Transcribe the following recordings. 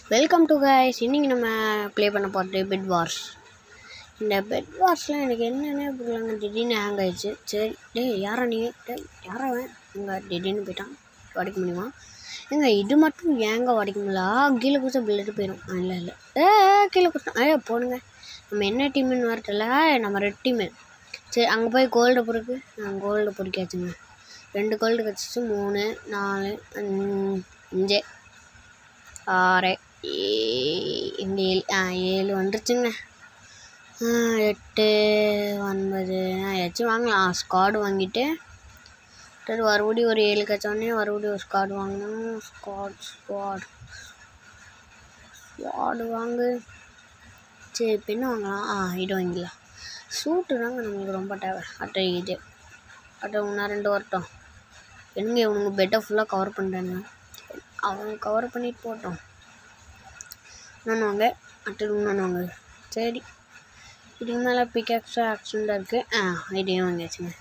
Welcome to guys இன்னைக்கு நம்ம play பண்ண போகிறது பெட் வார்ஸ் இந்த பெட் வார்ஸில் எனக்கு என்னென்ன புரியலங்க திடீர்னு ஹேங் ஆயிடுச்சு சரி டேய் யாரா நீ டேய் யாரா அவன் இங்கே திடீர்னு போயிட்டான் உடைக்க முடியுமா ஏங்க இது மட்டும் ஏங்க உடைக்க முடியல கீழே குடிச்சா பில்லட்டு போயிடும் இல்லை இல்லை ஏ கீழே குடிச்சா ஏ போடுங்க நம்ம என்ன டீம்னு வரட்டில்ல நம்ம ரெட் டீமு சரி அங்கே போய் கோல்டு பொறுக்கு கோல்டு பொறுக்கியாச்சுங்க ரெண்டு கோல்டு கிடச்சிச்சு மூணு நாலு அஞ்சு, அஞ்சு ஆறு ஏ- இந்த ஏழு ஆ ஏழு வந்துருச்சுங்க ஆ, எட்டு ஒன்பது ஆ ஏதாச்சும் வாங்கலாம் ஸ்காடு வாங்கிட்டு சரி மறுபடியும் ஒரு ஏழு கச்சோடனே மறுபடியும் ஒரு ஸ்காடு வாங்கணும் ஸ்காட் ஸ்குவாட் ஸ்குவாடு வாங்கு சரி இப்போ என்ன வாங்கலாம் ஆ இது வாங்கிடலாம் சூட்டு தாங்க நம்மளுக்கு ரொம்ப தேவை அட்டை இது அட்டை ஒன்றா ரெண்டு வரட்டும் எங்க இவனுங்க பெட்டை ஃபுல்லாக கவர் பண்ணுறாங்க அவங்க கவர் பண்ணிட்டு போட்டோம் இன்னொன்று வாங்க அடுத்தது இன்னொன்று வாங்க சரி இதுக்கு மேலே பிக்கப்ஸாக ஆக்சிடெண்ட்டாக இருக்குது ஆ ஐடியா வாங்கியாச்சுங்க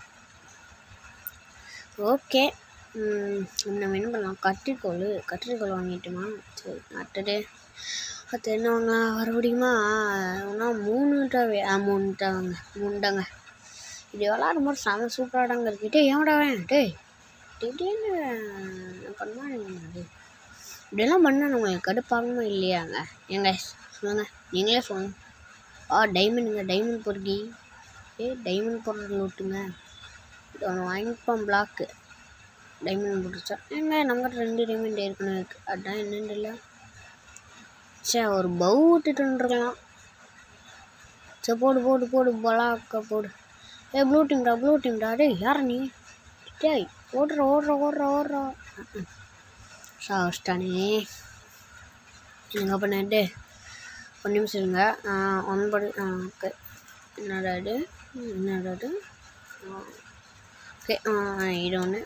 ஓகே நம்ம என்ன பண்ணலாம் கத்திரிக்கோல் கத்திரிக்கோல் வாங்கிட்டுமா சரி அடுத்தது அடுத்து என்ன வாங்க வர முடியுமா ஒன்றா மூணு டாவே ஆ மூணு தாங்க மூணு தாங்க இது விளாடும் போது செம சூப்பராக தாங்க இருக்கு டேய் ஏன்டா அவன் டேய் திடீர்னு பண்ணுவானுங்க அது இப்படியெல்லாம் பண்ணால் நம்மளுக்கு கடுப்பாகுமா இல்லையாங்க ஏங்க சொல்லுங்கள் நீங்களே சொல்லுங்க ஆ டைமண்டுங்க டைமண்ட் பொறுக்கி ஏ டைமண்ட் பொருள் விட்டுங்க இது ஒன்று வாங்கிப்போம் பிளாக்கு டைமண்ட் போட்டுச்சா ஏங்க நம்மகிட்ட ரெண்டு டைமண்ட் ஏற்கனவே இருக்குது அதான் என்னன்னு இல்லை சே ஒரு பவு விட்டுட்டு வந்துருக்கலாம் சரி போடு போடு போடு பலாக்க போடு ஏ ப்ளூ டீம்டா ப்ளூ டீம்டா டேய் யாரா நீ டேய் ஓடுற ஓடுற ஓடுற ஓடுற சாஸ்டானே என்னங்க பண்ணிட்டு ஒரு நிமிஷம் இருங்க ஒன்பது ஓகே என்னடா இது என்னடா இது ஓகே இது ஒன்று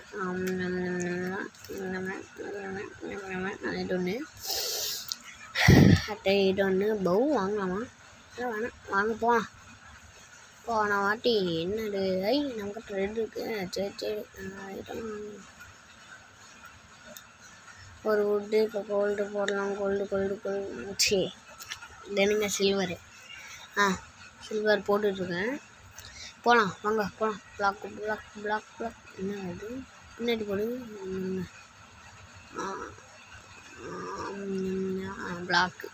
இது ஒன்று அட்டை இது ஒன்று பவு வாங்கலாமா இல்லை வேணாம் வாங்க போகலாம் போன வாட்டி என்னது ஐ நம்மக்கிட்ட ரெண்டு இருக்கு சரி சரி ஆ, இதெல்லாம் ஒரு வுட்டு இப்போ கோல்டு போடலாம் கோல்டு கோல்டு கோல்டு சே தெனுங்க சில்வரு ஆ சில்வர் போட்டுட்ருக்கேன் போகலாம் வாங்க போகலாம் பிளாக் பிளாக் பிளாக் பிளாக் என்ன அது பின்னாடி போடு ம், ஆ பிளாக்கு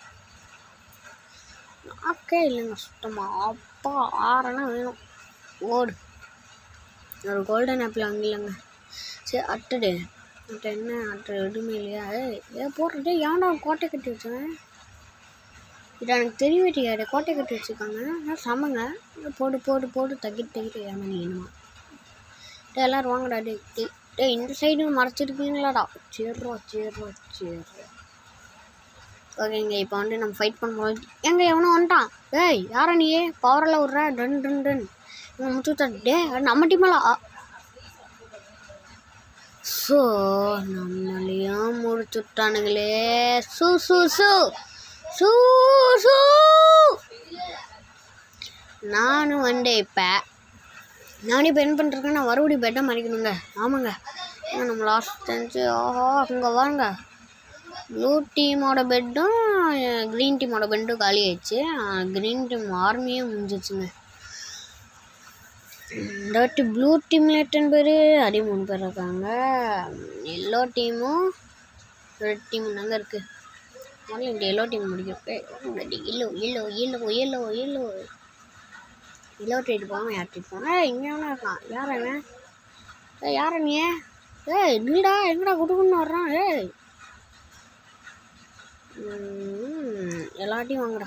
பிளாக்கே இல்லைங்க சுத்தமாக அப்பா ஆறெல்லாம் வேணும் ஓடு ஒரு கோல்டன் ஆப்பிள் வாங்கிலங்க சரி அட்டுடு அட்டை என்ன அட்டை எதுவுமே இல்லையா ஏய் ஏ போடுறதே ஏன்டா கோட்டை கட்டி வச்சேன் இது எனக்கு தெரிய வேண்டிய கோட்டை கட்டி வச்சுருக்காங்க நான் சமங்க போடு போடு போடு தக்கிட்டு தக்கிட்டு ஏமா நீ என்னமா டே எல்லோரும் வாங்கடா டே டே டேய் இந்த சைடு மறைச்சிருக்கீங்களாடா சேர்றா சேர்றா சேர்றா ஓகேங்க இப்போ வந்து நம்ம ஃபைட் பண்ணும்போது எங்க எவனோ வந்துட்டான் ஏய் யாரா நீ பவரில் விட்ற டன் டன் டன் இவன் முச்சு டே நம்ம டீமெல்லாம் ஸோ நம்மளையும் முடிச்சுட்டானுங்களே சு சு சு சு சு நானும் வந்தேன் இப்போ நானே இப்போ என்ன பண்ணிருக்கேன் நான் மறுபடியும் பெட்டை மறைக்கணுங்க ஆமாங்க ஏன்னா நம்ம லாஸ்ட் செஞ்சு ஆஹா அங்கே வாங்க ப்ளூ டீமோட பெட்டும் க்ரீன் டீமோட பெட்டும் காலி ஆயிடுச்சு க்ரீன் டீம் ஆர்மியே முடிஞ்சிச்சுங்க இந்த வாட்டி ப்ளூ டீமில் எத்தனை பேர் அதே மூணு பேர் இருக்காங்க எல்லோ டீமும் ரெட் டீம் தாங்க இருக்குது முதல்ல இந்த எல்லோ டீம் முடிக்கும் yellow yellow yellow yellow yellow yellow trade போகாமல் யார் ட்ரேட் போனா இங்கே வேணா இருக்கான் யார் அவன் ஏய் யார நீ ஏய் நில்டா எங்கடா குடுக்குன்னு வர்றான் ஏய் ம், எல்லாத்தையும் வாங்குடா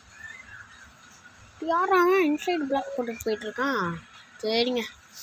யாரா அவன் இன்சைடு பிளாக் போட்டுட்டு போயிட்டு இருக்கான் சரிங்க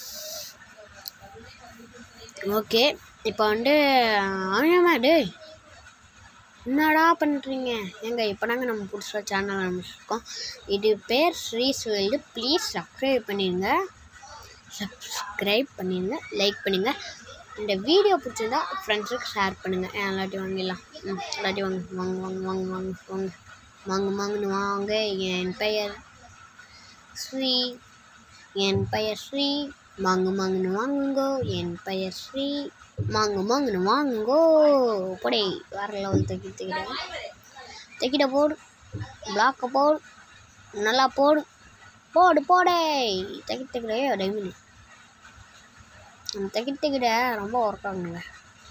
ஓகே இப்போ வந்து அவன் டேய் என்னடா பண்ணுறீங்க ஏங்க இப்போ தாங்க நம்ம புதுசாக சேனல் ஆரம்பிச்சிருக்கோம் இது பேர் ஸ்ரீஸ் வேல்டு ப்ளீஸ் சப்ஸ்கிரைப் பண்ணிடுங்க சப்ஸ்கிரைப் பண்ணிடுங்க லைக் பண்ணுங்கள் இந்த வீடியோ பிடிச்சிருந்தா ஃப்ரெண்ட்ஸுக்கு ஷேர் பண்ணுங்கள் எல்லாத்தையும் வாங்கிடலாம் ம் எல்லாத்தையும் வாங்க வாங்க வாங்க வாங்க வாங்க வாங்க வாங்க வாங்கன்னு வாங்க என் பெயர் ஸ்ரீ என் பெயர் ஸ்ரீ மாங்கு மாங்குன்னு வாங்குங்கோ என் பெயர் ஸ்ரீ மாங்கு மாங்குன்னு வாங்குங்கோ போடே வேறு லெவல் தூக்கி தூக்கிட்டேன் தைக்கிட்ட போடு பிளாக்கை போடு நல்லா போடு போடு போடே தைக்க தைக்கிட்டே டைமினி நம்ம தைக்கிட்ட தைக்கிட்ட ரொம்ப ஒர்க் ஆகுங்க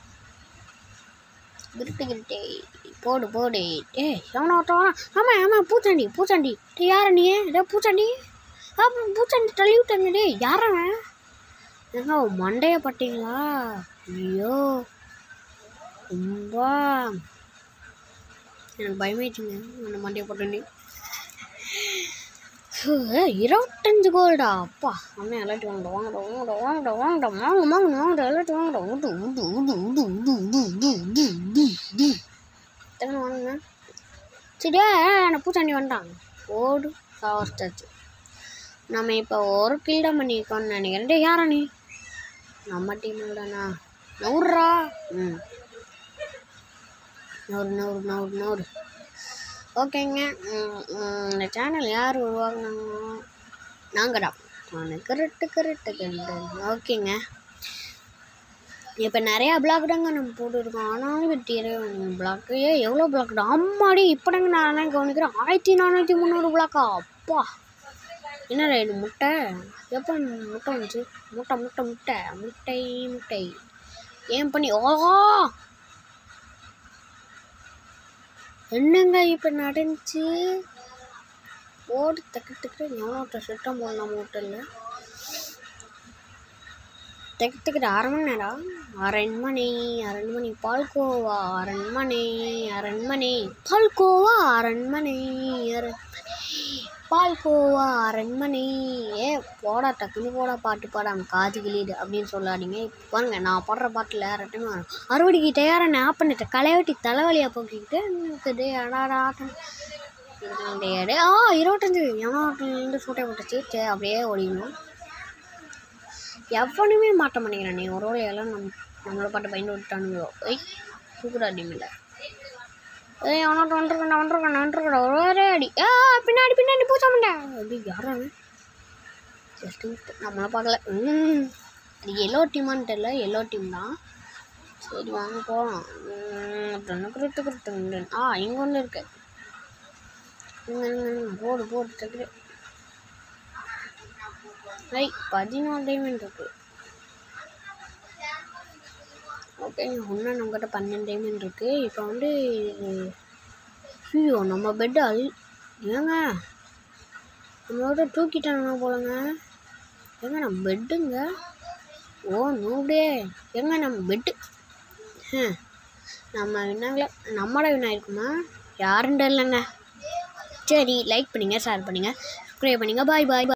கிருட்டு கிருட்டே போடு போடு ஏய் எவனோ ஒருத்தவன் ஆமாம் ஆமாம் பூச்சாண்டி பூச்சாண்டி டே யார நீ டே பூச்சாண்டி ஆமாம் பூச்சாண்டி தள்ளி விட்டாங்க டே யாரவன் ஏங்க மண்டைய பட்டிங்களா ஐயோ ரொம்ப எனக்கு பயமாயிடுச்சுங்க அந்த மண்டைய போட்டோன்னே இருபத்தஞ்சு கோல்டா அப்பா அம்மா எல்லாத்தையும் வாங்கடா வாங்கடா வாங்கடா வாங்கடா வாங்கடா வாங்க வாங்க வாங்கடா எல்லாத்தையும் வாங்கடா உண்டு உண்டு உண்டு உண்டு உண்டு உண்டு உண்டு உண்டு உண்டு உண்டு எத்தனை வாங்குங்க சரியா நான் பூச்சாண்டி வந்துட்டான் ஓடு சாவஸ்டாச்சு நம்ம இப்போ ஒரு கில் தான் பண்ணியிருக்கோம்னு நினைக்கிறேன் டேய் யாரா நீ நம்ம டீம்லண்ணா நவுறா ம் நவுறு நவுறு நவுறு நவுறு ஓகேங்க ம், ம், இந்த சேனல் யார் உருவாக்குனாங்க நாங்கள் தான் கரெக்டு கரெக்டு கரெக்டு ஓகேங்க இப்போ நிறையா பிளாக் தாங்க நம்ம போட்டுருக்கோம் ஆனாலும் வெட்டியரே பிளாக்கு ஏ எவ்வளோ பிளாக் அம்மாடி இப்போ தாங்க நான் கவனிக்கிறேன் ஆயிரத்தி நானூற்றி முந்நூறு பிளாக்கா அப்பா என்ன இது முட்டை எப்போ முட்டை வந்துச்சு முட்டை முட்டை முட்டை முட்டை முட்டை ஏன் பண்ணி ஓ என்னங்க இப்போ நடந்துச்சு ஓடு தக்கு தக்கு எவ்வளோ சுத்தம் போடலாம் மூட்டில் தக்கு தக்கு அரை மணி நேரம் அரண்மனை அரண்மனை பால்கோவா அரண்மனை அரண்மனை பால்கோவா அரண்மனை அரண்மனை பால்கோவா அரண்மனை ஏ போடா டக்குன்னு போடா பாட்டு பாடாம காது கிளியுது அப்படின்னு சொல்லாதீங்க இப்போ பாருங்க நான் பாடுற பாட்டில் ரெண்டுமே வரும் அறுவடைக்கு தயாராக நான் பண்ணிட்டேன் களைவட்டி தலைவலியாக போக்கிக்கிட்டு இருக்குது அடாடா ஆட்டம் இதுக்கு ஆ இருபத்தஞ்சு எவனாட்டிலேருந்து சூட்டை போட்டுச்சு சரி அப்படியே ஓடிடணும் எவனுமே மாட்ட மாட்டேங்கிறான் நீ ஒரு வேளை எல்லாம் நம் நம்மளை பாட்டு பயந்து விட்டானுங்களோ ஏய் சூப்பர் அடிமில்ல ஏய் அவனாட்ட வந்துருக்கா வந்துருக்கா வந்துருக்கா ஒரே அடி ஆ பின்னாடி பின்னாடி பூச்சா மாட்டேன் அப்படி யாரும் ஜஸ்ட் நம்மளை பார்க்கல ம் அது எல்லோ டீமான்னு தெரில எல்லோ டீம் தான் சரி வாங்க போகலாம் கிருத்து கிருத்து ஆ இங்கே ஒன்று இருக்கு இங்க, இங்க, இங்க. போடு போடு டக்குனு ஐ பதினாலு டைமண்ட் இருக்கு ஓகே இன்னும் நம்மக்கிட்ட பன்னெண்டு டைமண்ட் இருக்கு இப்போ வந்து ஐயோ நம்ம பெட்டு அல் ஏங்க நம்மளோட தூக்கிட்டாங்க போலங்க ஏங்க நம்ம பெட்டுங்க ஓ நூடே ஏங்க நம்ம பெட்டு நம்ம வினாங்கள நம்மளோட வினா இருக்குமா யாருன்ற இல்லைங்க சரி லைக் பண்ணுங்கள் ஷேர் பண்ணுங்கள் சப்ஸ்கிரைப் பண்ணுங்கள் பாய் பாய்